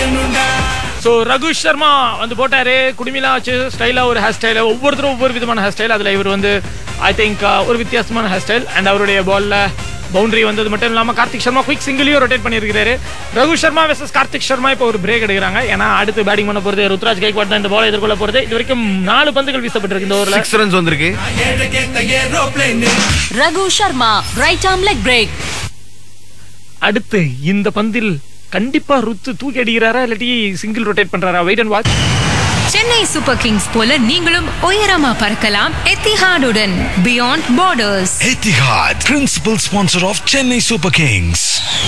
So Raghu Sharma வந்து போட்டாரு குடுமிலாம் வச்சு ஸ்டைலாக ஒரு ஹேர் ஸ்டைல் ஒவ்வொருத்தரும் ஒவ்வொரு விதமான ஹேர் ஸ்டைல் அதில் இவர் வந்து ஐ திங்க் ஒரு வித்தியாசமான ஹேர் ஸ்டைல் அண்ட் அவருடைய பால்ல பவுண்டரி வந்தது மட்டும் இல்லாமல் கார்த்திக் சர்மா குயிக் சிங்கிளையும் ரொட்டேட் பண்ணியிருக்காரு ரகு சர்மா வெர்சஸ் கார்த்திக் சர்மா இப்போ ஒரு பிரேக் எடுக்கிறாங்க ஏன்னா அடுத்து பேட்டிங் பண்ண போகிறது ருத்ராஜ் கைக்வாட் தான் இந்த பால் எதிர்கொள்ள போகிறது இது வரைக்கும் நாலு பந்துகள் வீசப்பட்டிருக்கு இந்த ஓவரில் சிக்ஸ் ரன்ஸ் வந்திருக்கு Raghu Sharma right arm leg break அடுத்து இந்த பந்தில் கண்டிப்பா ருத்து தூக்கி அடிக்கிறாரா இல்லாட்டி சிங்கிள் ரொட்டேட் பண்றாரா wait and watch Chennai super kings போல நீங்களும் உயரமா பறக்கலாம் எத்திஹாடுடன் beyond borders Etihad, principal sponsor of Chennai Super Kings.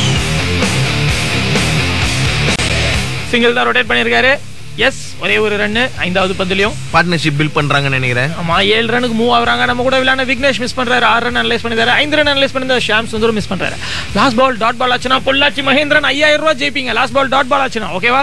Single தான் ரொட்டேட் பண்ணியிருக்காரு எஸ் ஒரே ஒரு ரன்னு ஐந்தாவது பந்துலயும் பார்ட்னர்ஷிப் பில்ட் பண்றாங்கன்னு நினைக்கிறேன் ஆமா ஏழு ரனுக்கு மூவ் ஆகுறாங்க நம்ம கூட விளையாட விக்னேஷ் மிஸ் பண்றாரு ஆறு ரன் அனலைஸ் பண்ணிருக்காரு ஐந்து ரன் அனலைஸ் பண்ணிருந்த ஷாம் சுந்தரம் மிஸ் பண்றாரு லாஸ்ட் பால் டாட் பால் ஆச்சுன்னா பொள்ளாச்சி மகேந்திரன் ஐயாயிரம் ரூபாய் ஜெயிப்பீங்க லாஸ்ட் பால் டாட் பால் ஆச்சுன்னா ஓகேவா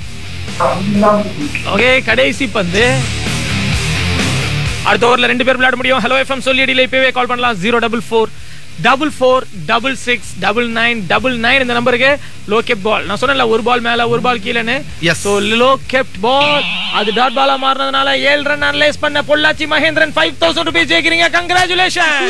ஓகே கடைசி பந்து அடுத்த ஓவர்ல ரெண்டு பேர் விளையாட முடியும் ஹலோ எஃப்எம் சொல்லி அடியில இப்பவே கால் பண்ணலாம் zero double four double four double six double nine double nine இந்த நம்பருக்கு லோ கெப்ட் பால் நான் சொன்னேன்ல ஒரு பால் மேல ஒரு பால் கீழேன்னு Yes. So low kept ball அது டாட் பாலா மாறினதுனால ஏழு ரன் அனலைஸ் பண்ண Pollachi Mahendran five thousand rupees ஜெயிக்கிறீங்க கங்க்ராச்சுலேஷன்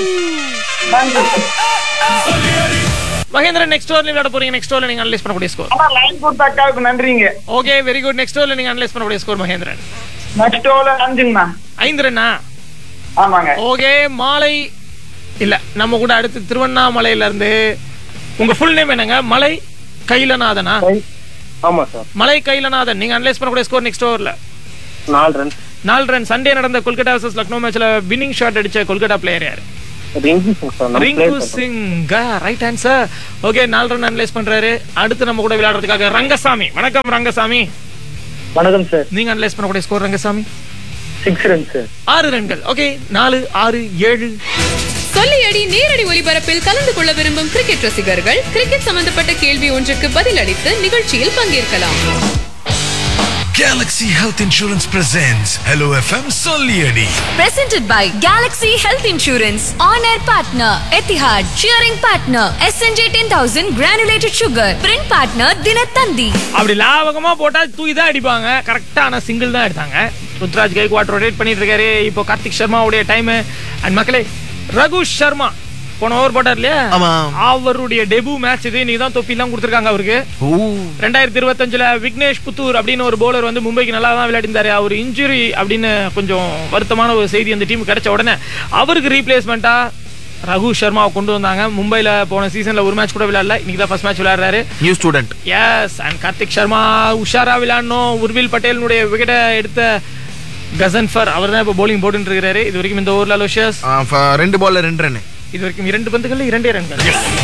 மகேந்திரன் நெக்ஸ்ட் ஓவர்ல விளையாட போறீங்க நெக்ஸ்ட் ஓவர்ல நீங்க அனலைஸ் பண்ணக்கூடிய ஸ்கோர் ஆனா லைன் கொடுத்த அக்காவுக்கு நன்றிங்க ஓகே வெரி குட் நெக்ஸ்ட் ஓவர்ல நீங்க அனலைஸ் பண்ணக்கூடிய ஸ்கோர் மகேந்திரன் நெக்ஸ்ட் ஓவர் அஞ்சுங்கண்ணா ஐந்து ரன்னா ஆமாங்க ஓகே மாலை இல்ல நம்ம கூட அடுத்து திருவண்ணாமலையில இருந்து உங்க ஃபுல் நேம் என்னங்க மலை கைலநாதனா ஆமா சார் மலை கைலநாதன் நீங்க அனலைஸ் பண்ணக்கூடிய ஸ்கோர் நெக்ஸ்ட் ஓவர்ல நாலு ரன் நாலு ரன் சண்டே நடந்த கொல்கட்டா வர்சஸ் லக்னோ மேட்ச்ல வின்னிங் ஷாட் அடிச்ச கொல்கட்டா பிளேயர் யாரு Rinku sir Rinku Singh right answer okay நாலு ரன் அனலைஸ் பண்றாரு அடுத்து நம்ம கூட விளையாடுறதுக்காக ரங்கசாமி வணக்கம் ரங்கசாமி வணக்கம் சார் நீங்க அனலைஸ் பண்ணக்கூடிய score Rangasamy six run sir ஆறு ரன்கள் ஓகே நாலு ஆறு ஏழு சொல்லியடி நேரடி ஒலிபரப்பில் கலந்து கொள்ள விரும்பும் கிரிக்கெட் ரசிகர்கள் கிரிக்கெட் சம்பந்தப்பட்ட கேள்வி ஒன்றுக்கு பதிலளித்து நிகழ்ச்சியில் பங்கேற்கலாம் Galaxy Health Insurance presents Hello FM Solieri. presented by Galaxy Health Insurance on air partner Etihad cheering partner SNJ 10000 granulated sugar print partner Dinatandi அப்படி லாவகமா போட்டா தூக்கி தான் அடிப்பாங்க கரெக்டான சிங்கிள் தான் எடுத்தாங்க ருத்ராஜ் கைக்வாட் ரொட்டேட் பண்ணிட்டு இருக்காரு இப்போ கார்த்திக் சர்மாவுடைய டைம் அண்ட் மக்களே ரகு சர்மா போன ஓவர் போட்டார் இல்லையா ஆமா. அவருடைய டெபு மேட்ச் இது இன்னைக்கு தான் தொப்பி எல்லாம் கொடுத்துருக்காங்க அவருக்கு ஓ ரெண்டாயிரத்தி இருபத்தஞ்சுல விக்னேஷ் புத்தூர் அப்படின்னு ஒரு பவுலர் வந்து மும்பைக்கு நல்லா தான் விளையாடிருந்தாரு அவர் இன்ஜுரி அப்படின்னு கொஞ்சம் வருத்தமான ஒரு செய்தி அந்த டீம் கிடைச்ச உடனே அவருக்கு ரீப்ளேஸ்மெண்ட்டா ரகு சர்மாவை கொண்டு வந்தாங்க மும்பைல போன சீசன்ல ஒரு மேட்ச் கூட விளையாடல இன்னைக்கு தான் ஃபர்ஸ்ட் மேட்ச் விளையாடுறாரு new student yes and Karthik Sharma உஷாரா விளையாடணும் உர்வில் பட்டேலினுடைய விக்கெட்டை எடுத்த கசன்ஃபர் அவர் தான் இப்போ bowling போட்டுட்டு இருக்காரு இது வரைக்கும் இந்த ஓவரில் அலோஷியஸ் ரெண்டு பால்ல ரெண்டு ரன் இது வரைக்கும் இரண்டு பந்துகள் இரண்டே ரன்கள்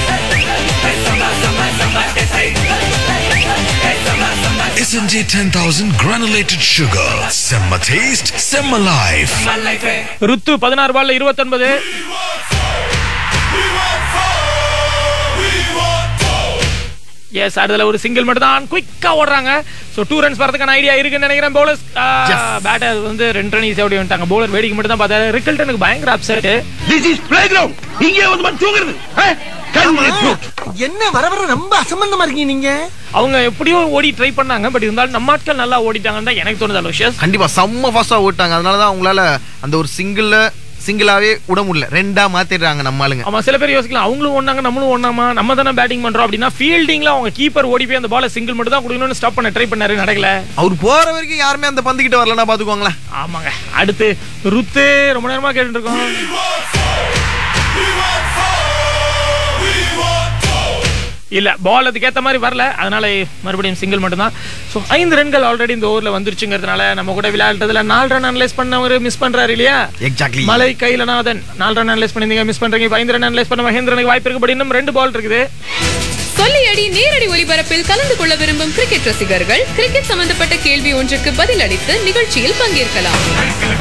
SNJ 10000 granulated sugar. Semma taste, Semma life. ருத்து பதினாறு பால்ல இருபத்தொன்பது எஸ் அதுல ஒரு சிங்கிள் மட்டும் தான் குயிக்கா ஓடுறாங்க சோ டூ ரன்ஸ் வரதுக்கான ஐடியா இருக்குன்னு நினைக்கிறேன் பவுலர்ஸ் பேட்டர் வந்து ரெண்டு ரன் ஈஸியா ஓடி வந்துட்டாங்க பவுலர் வேடிக்கை மட்டும் தான் பார்த்தாரு ரிக்கல்டனுக்கு பயங்கர upset this is play ground இங்கே வந்து மட்டும் தூங்குறது என்ன வர வர ரொம்ப அசம்பந்தமா இருக்கீங்க நீங்க அவங்க எப்படியோ ஓடி ட்ரை பண்ணாங்க பட் இருந்தாலும் நம்ம ஆட்கள் நல்லா ஓடிட்டாங்கன்னு தான் எனக்கு தோணுது அலோஷியஸ் கண்டிப்பா செம்ம ஃபாஸ்டா ஓட்டாங்க அதனால தான் அவங்களால அந்த ஒரு சிங்கிள்ல சிங்கிளாவே விட முடியல ரெண்டா மாத்திடுறாங்க நம்ம ஆளுங்க ஆமா சில பேர் யோசிக்கலாம் அவங்களும் ஒண்ணாங்க நம்மளும் ஒண்ணாமா நம்ம தானே பேட்டிங் பண்றோம் அப்படின்னா ஃபீல்டிங்ல அவங்க கீப்பர் ஓடி போய் அந்த பால சிங்கிள் மட்டும் தான் கொடுக்கணும்னு ஸ்டாப் பண்ண ட்ரை பண்ணாரு நடக்கல அவர் போற வரைக்கும் யாருமே அந்த பந்து கிட்ட வரலன்னா பாத்துக்கோங்களேன் ஆமாங்க அடுத்து ருத்து ரொம்ப நேரமா கேட்டுட்டு இருக்கோம் இல்ல பால் அதுக்கு ஏத்த மாதிரி வரல அதனால மறுபடியும் சிங்கிள் மட்டும் தான் ஸோ ஐந்து ரன்கள் ஆல்ரெடி இந்த ஓவர்ல வந்துருச்சுங்கிறதுனால நம்ம கூட விளையாடுறதுல நாலு ரன் அனலைஸ் பண்ணவர் மிஸ் பண்றாரு இல்லையா எக்ஸாக்ட்லி மலை கைலநாதன் நாலு ரன் அனலைஸ் பண்ணிருந்தீங்க மிஸ் பண்றீங்க இப்ப ஐந்து ரன் அனலைஸ் பண்ண மகேந்திரனுக்கு வாய்ப்பு இருக்கு பட் இன்னும் ரெண்டு பால் இருக்குது சொல்லியடி நேரடி ஒலிபரப்பில் கலந்து கொள்ள விரும்பும் கிரிக்கெட் ரசிகர்கள் கிரிக்கெட் சம்பந்தப்பட்ட கேள்வி ஒன்றுக்கு பதிலளித்து நிகழ்ச்சியில் பங்கேற்கலாம்